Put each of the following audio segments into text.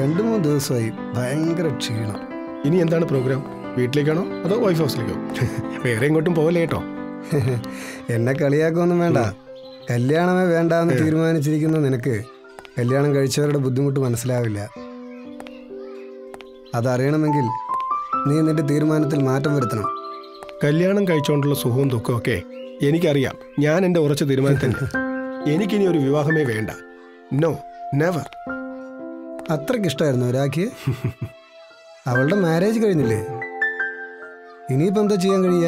രണ്ട് മൂന്ന് ദിവസമായി ഭയങ്കര ക്ഷീണം ഇനി എന്താണ് പ്രോഗ്രാം വീട്ടിലേക്കാണോ അതോ വൈഫ് ഹൗസിലേക്കോ വേറെ എങ്ങോട്ടും പോകല്ലേ കേട്ടോ എന്നെ കളിയാക്കൊന്നും വേണ്ട കല്യാണമേ വേണ്ട എന്ന് തീരുമാനിച്ചിരിക്കുന്ന നിനക്ക് കല്യാണം കഴിച്ചവരുടെ ബുദ്ധിമുട്ട് മനസ്സിലാവില്ല അതറിയണമെങ്കിൽ നീ നിന്റെ തീരുമാനത്തിൽ മാറ്റം വരുത്തണം കല്യാണം കഴിച്ചുകൊണ്ടുള്ള സുഖവും ദുഃഖവും ഒക്കെ എനിക്കറിയാം ഞാൻ എൻ്റെ ഉറച്ച തീരുമാനം തന്നെ എനിക്കിനി ഒരു വിവാഹമേ വേണ്ട നോ നെവർ അത്രയ്ക്ക് ഇഷ്ടമായിരുന്നു രാഖിയെ അവളുടെ മാരേജ് കഴിഞ്ഞില്ലേ ഇനിയിപ്പോ എന്താ ചെയ്യാൻ കഴിയുക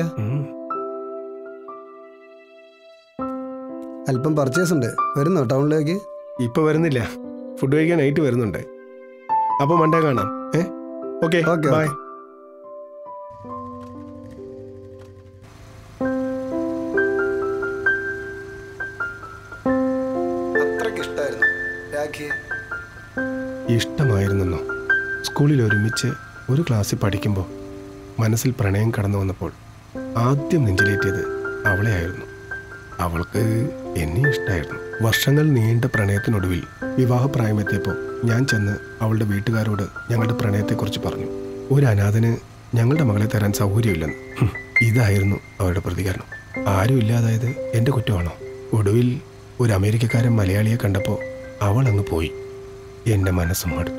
അല്പം പർച്ചേസ് ഉണ്ട് വരുന്നോ ടൗണിലേക്ക് ഇപ്പൊ വരുന്നില്ല ഫുഡ് കഴിക്കാൻ നൈറ്റ് വരുന്നുണ്ട് അപ്പൊ മണ്ടേ കാണാം ഏ ഓക്കെ ഓക്കെ, ബൈ ഓക്കെ. അത്രയ്ക്ക് ഇഷ്ടമായിരുന്നു രാഖിയെ ഇഷ്ടമായിരുന്നെന്നോ സ്കൂളിൽ ഒരുമിച്ച് ഒരു ക്ലാസ്സിൽ പഠിക്കുമ്പോൾ മനസ്സിൽ പ്രണയം കടന്നു വന്നപ്പോൾ ആദ്യം നെഞ്ചിലേറ്റിയത് അവളെ ആയിരുന്നു അവൾക്ക് എന്നെ ഇഷ്ടമായിരുന്നു വർഷങ്ങൾ നീണ്ട പ്രണയത്തിനൊടുവിൽ വിവാഹപ്രായമെത്തിയപ്പോൾ ഞാൻ ചെന്ന് അവളുടെ വീട്ടുകാരോട് ഞങ്ങളുടെ പ്രണയത്തെക്കുറിച്ച് പറഞ്ഞു ഒരു അനാഥന് ഞങ്ങളുടെ മകളെ തരാൻ സൗകര്യമില്ലെന്ന് ഹും, ഇതായിരുന്നു അവരുടെ പ്രതികരണം ആരും ഇല്ലാതായത് എൻ്റെ കുറ്റമാണോ ഒടുവിൽ ഒരു അമേരിക്കക്കാരൻ മലയാളിയെ കണ്ടപ്പോൾ അവൾ അങ്ങ് പോയി എൻ്റെ മനസ്സും മടുത്തു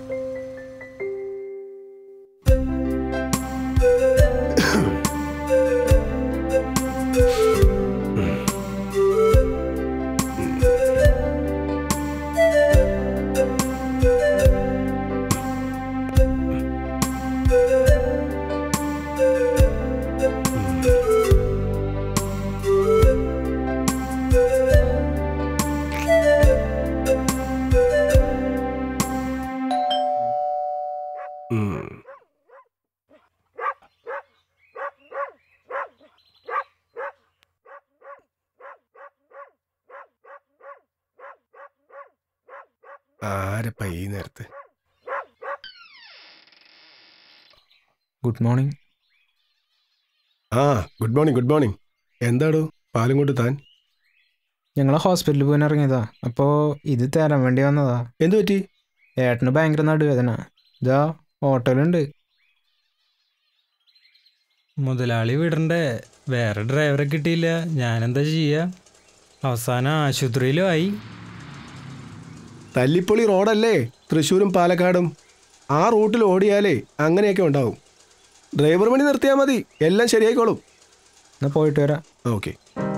ഉം. ആരപ്പ ഈ നേരത്ത് ഗുഡ് മോർണിംഗ് ആ ഗുഡ് മോർണിംഗ് ഗുഡ് മോർണിംഗ് എന്താടോ പാലും കൊണ്ട് താൻ ഞങ്ങൾ ഹോസ്പിറ്റലിൽ പോകാൻ ഇറങ്ങിയതാ അപ്പോൾ ഇത് തരാൻ വേണ്ടി വന്നതാ എന്തു പറ്റി ഏട്ടന് ഭയങ്കര നടുവേദന ഇതാ ഓട്ടോയിലുണ്ട് മുതലാളി വിടണ്ടേ വേറെ ഡ്രൈവറെ കിട്ടിയില്ല ഞാനെന്താ ചെയ്യുക അവസാനം ആശുപത്രിയിലും ആയി തല്ലിപ്പൊളി റോഡല്ലേ തൃശ്ശൂരും പാലക്കാടും ആ റൂട്ടിൽ ഓടിയാലേ അങ്ങനെയൊക്കെ ഉണ്ടാവും ഡ്രൈവർ പണി നിർത്തിയാൽ മതി എല്ലാം ശരിയായിക്കോളും എന്നാ പോയിട്ട് വരാം ഓക്കെ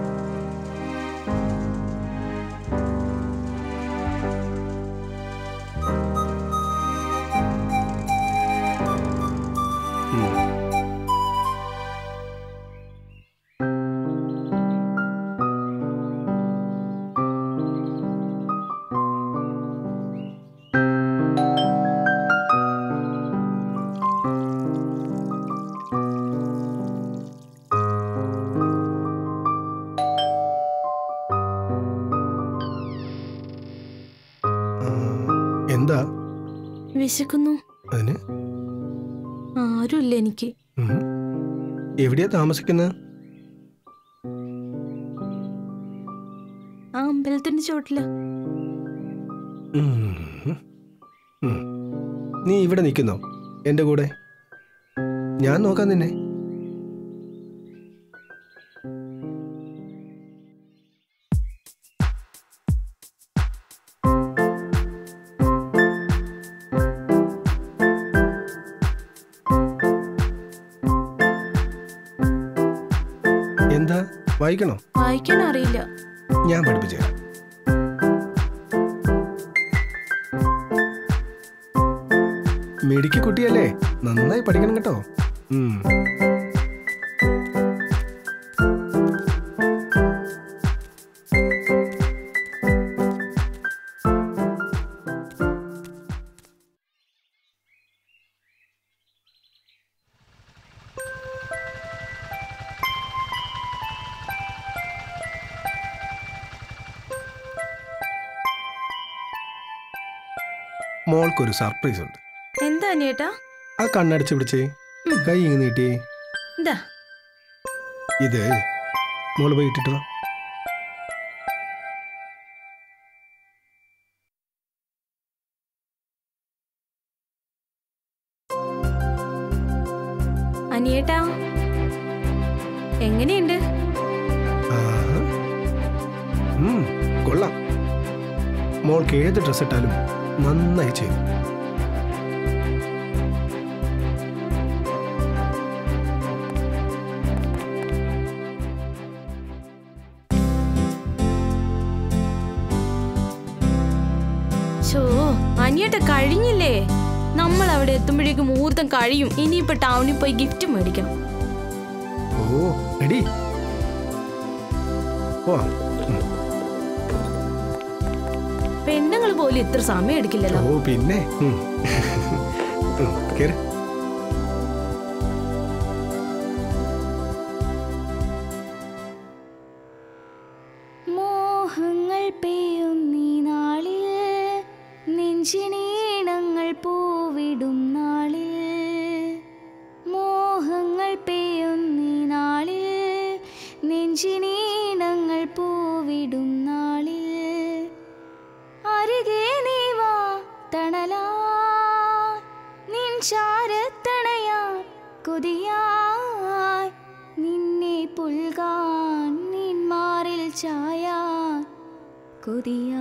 എന്താ വിശക്കുന്നു അതിന് ആരുമില്ല എനിക്ക് ഉം. എവിടെയാ താമസിക്കുന്നത് ആ അമ്പലത്തിന്റെ ചോട്ടില് ഉം. ഉം. നീ ഇവിടെ നിൽക്കുന്നോ എൻ്റെ കൂടെ ഞാൻ നോക്കാം നിന്നെ എന്താ വായിക്കണോ വായിക്കാൻ അറിയില്ല ഞാൻ പഠിപ്പിച്ചു തരാം മിടുക്കി കുട്ടിയല്ലേ നന്നായി പഠിക്കണം കേട്ടോ ഉം. മോൾക്കൊരു സർപ്രൈസ് ഉണ്ട് എന്താ അനിയേട്ടാ ആ കണ്ണടച്ച് പിടിച്ചേ കൈ ഇങ്ങനെ നീട്ടിയേ എന്താ ഇത് മോള് പോയി ഇട്ടിട്ട് വാ മോൾക്ക് ഏത് ഡ്രസ് ഇട്ടാലും നന്നായി ചെയ്യും ഷോ അനിയേട്ട കഴിഞ്ഞില്ലേ നമ്മൾ അവിടെ എത്തുമ്പോഴേക്കും മുഹൂർത്തം കഴിയും ഇനിയിപ്പോ ടൗണിൽ പോയി ഗിഫ്റ്റ് മേടിക്കണം ഓ എടി ഓ പെണ്ണുങ്ങൾ പോലും ഇത്ര സമയം എടുക്കില്ലല്ലോ ഓ പിന്നെ ഉം. ഉം, കേറ് മോഹങ്ങൾ പെയ്യുന്നീ നാളിൽ നെഞ്ചിനീണങ്ങൾ പൂവിടും നാളിൽ മോഹങ്ങൾ പെയ്യുന്നീ നാളിൽ നെഞ്ചിനീണങ്ങൾ പൂവിടും നാളിൽ അരികെ നീ വാ തണലാ നിൻ ചാരത്തണയാൻ കൊതിയായി നിന്നെ പുൽകാൻ നിൻ മാറിൽ ചായാൻ കൊതിയാ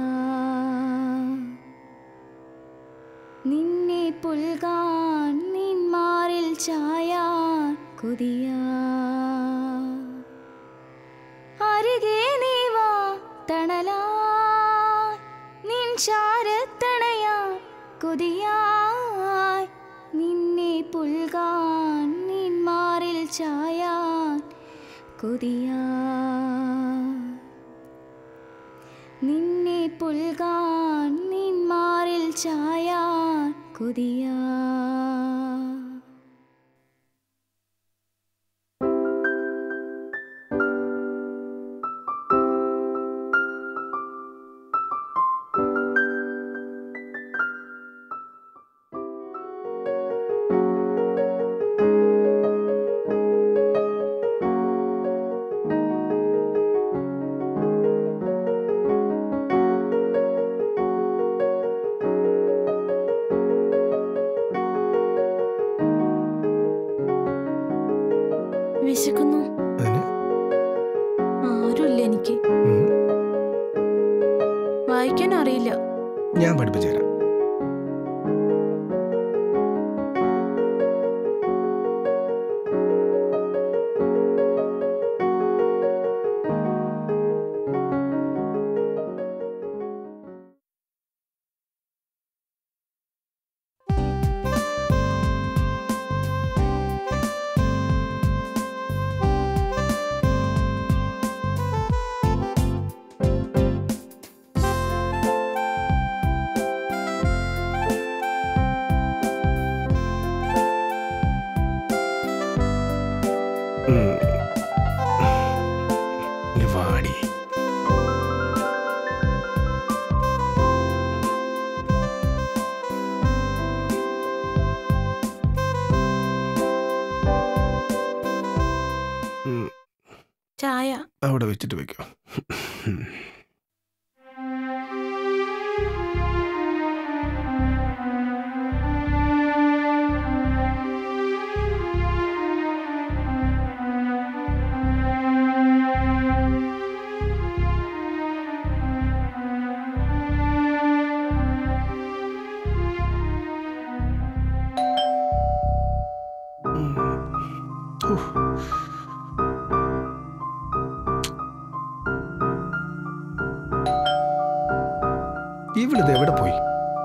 നിന്നെ പുൽകാൻ നിൻ മാറിൽ ചായാൻ കൊതിയാ അരികെ നീ വാ തണലാ നിൻ ചാരത്തണയാൻ കൊതിയായി നിന്നെ പുൽകാൻ നിൻ മാറിൽ ചായാൻ കൊതിയാ നിന്നെ പുൽകാൻ നിൻ മാറിൽ ചായാൻ കൊതിയാ വിശക്കുന്നു അതിന് ആരുമില്ല എനിക്ക് ഉം, വായിക്കാൻ അറിയില്ല ഞാൻ പഠിപ്പിച്ചു തരാം ഉം. ഇങ്ങ് വാടി ഉം, ചായ അവിടെ വെച്ചിട്ട് വെക്കോ ഇവളിത് എവിടെ പോയി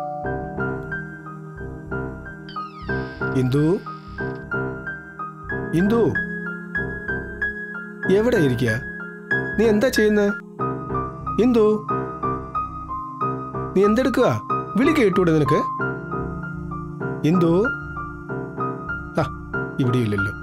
ഇന്ദു ഇന്ദു എവിടെ ഇരിക്കുക നീ എന്താ ചെയ്യുന്നത് ഇന്ദു നീ എന്തെടുക്കുക വിളി കേട്ടൂടെ നിനക്ക് ഇന്ദു ആ ഇവിടെ ഇല്ലല്ലോ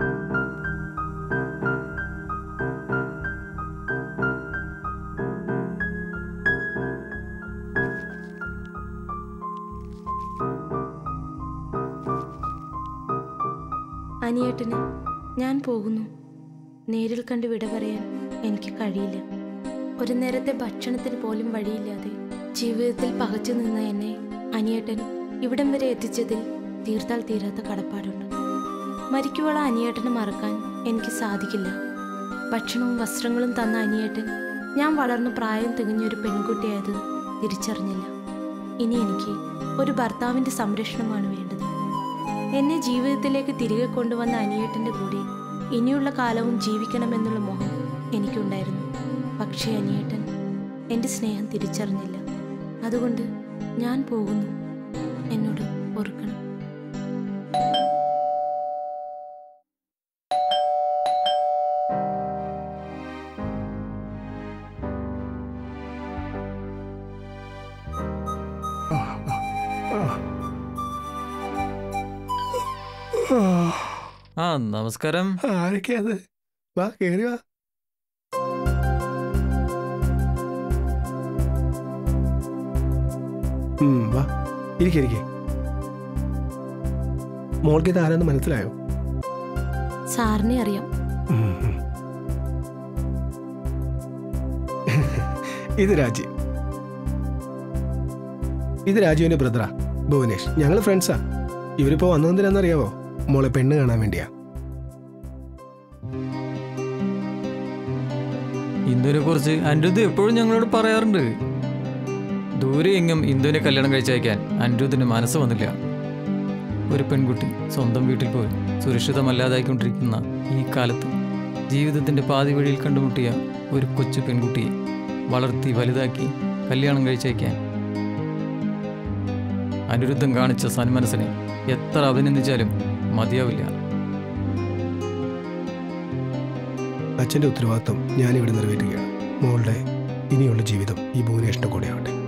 അനിയേട്ടന് ഞാൻ പോകുന്നു നേരിൽ കണ്ട് വിട പറയാൻ എനിക്ക് കഴിയില്ല ഒരു നേരത്തെ ഭക്ഷണത്തിന് പോലും വഴിയില്ലാതെ ജീവിതത്തിൽ പകച്ചു നിന്ന എന്നെ അനിയേട്ടൻ ഇവിടം വരെ എത്തിച്ചതിൽ തീർത്താൽ തീരാത്ത കടപ്പാടുണ്ട് മരിക്കുവോളം അനിയേട്ടനെ മറക്കാൻ എനിക്ക് സാധിക്കില്ല ഭക്ഷണവും വസ്ത്രങ്ങളും തന്ന അനിയേട്ടൻ ഞാൻ വളർന്നു പ്രായം തികഞ്ഞൊരു പെൺകുട്ടിയായത് തിരിച്ചറിഞ്ഞില്ല ഇനി എനിക്ക് ഒരു ഭർത്താവിൻ്റെ സംരക്ഷണമാണ് വേണ്ടത് എന്നെ ജീവിതത്തിലേക്ക് തിരികെ കൊണ്ടുവന്ന അനിയേട്ടൻ്റെ കൂടെ ഇനിയുള്ള കാലവും ജീവിക്കണമെന്നുള്ള മോഹം എനിക്കുണ്ടായിരുന്നു പക്ഷേ അനിയേട്ടൻ എൻ്റെ സ്നേഹം തിരിച്ചറിഞ്ഞില്ല അതുകൊണ്ട് ഞാൻ പോകുന്നു എന്നോട് ഓർക്കണം ആ നമസ്കാരം ആരൊക്കെയാ അത് വാ കേറി വാ ഉം, വാ ഇരിക്കെ ഇരിക്കെ മോൾക്ക് ഇത് ആരാന്ന് മനസ്സിലായോ സാറിനെ അറിയാം ഉം, ഉം. ഇത് രാജി ഇത് രാജുവിന്റെ ബ്രദറാ ഭുവനേഷ് ഞങ്ങൾ ഫ്രണ്ട്സാ ഇവരിപ്പോ വന്നതെന്തിനാണെന്നറിയാവോ മോളെ പെണ്ണ് കാണാൻ വേണ്ടിയാ ഇന്ദുവിനെ കുറിച്ച് അനിരുദ്ധ് എപ്പോഴും ഞങ്ങളോട് പറയാറുണ്ട് ദൂരെ എങ്ങും ഇന്ദുവിനെ കല്യാണം കഴിച്ചയക്കാൻ അനിരുദ്ധിന് മനസ്സ് വന്നില്ല ഒരു പെൺകുട്ടി സ്വന്തം വീട്ടിൽ പോയി സുരക്ഷിതമല്ലാതായിക്കൊണ്ടിരിക്കുന്ന ഈ കാലത്ത് ജീവിതത്തിന്റെ പാതി വഴിയിൽ കണ്ടുമുട്ടിയ ഒരു കൊച്ചു പെൺകുട്ടിയെ വളർത്തി വലുതാക്കി കല്യാണം കഴിച്ചയക്കാൻ അനിരുദ്ധം കാണിച്ച സന്മനസ്സിനെ എത്ര അഭിനന്ദിച്ചാലും മതിയാവില്ല അച്ഛന്റെ ഉത്തരവാദിത്വം ഞാനിവിടെ നിറവേറ്റുകയാണ് മോളുടെ ഇനിയുള്ള ജീവിതം ഈ ഭുവനേഷിന്റെ കൂടെ ആവട്ടെ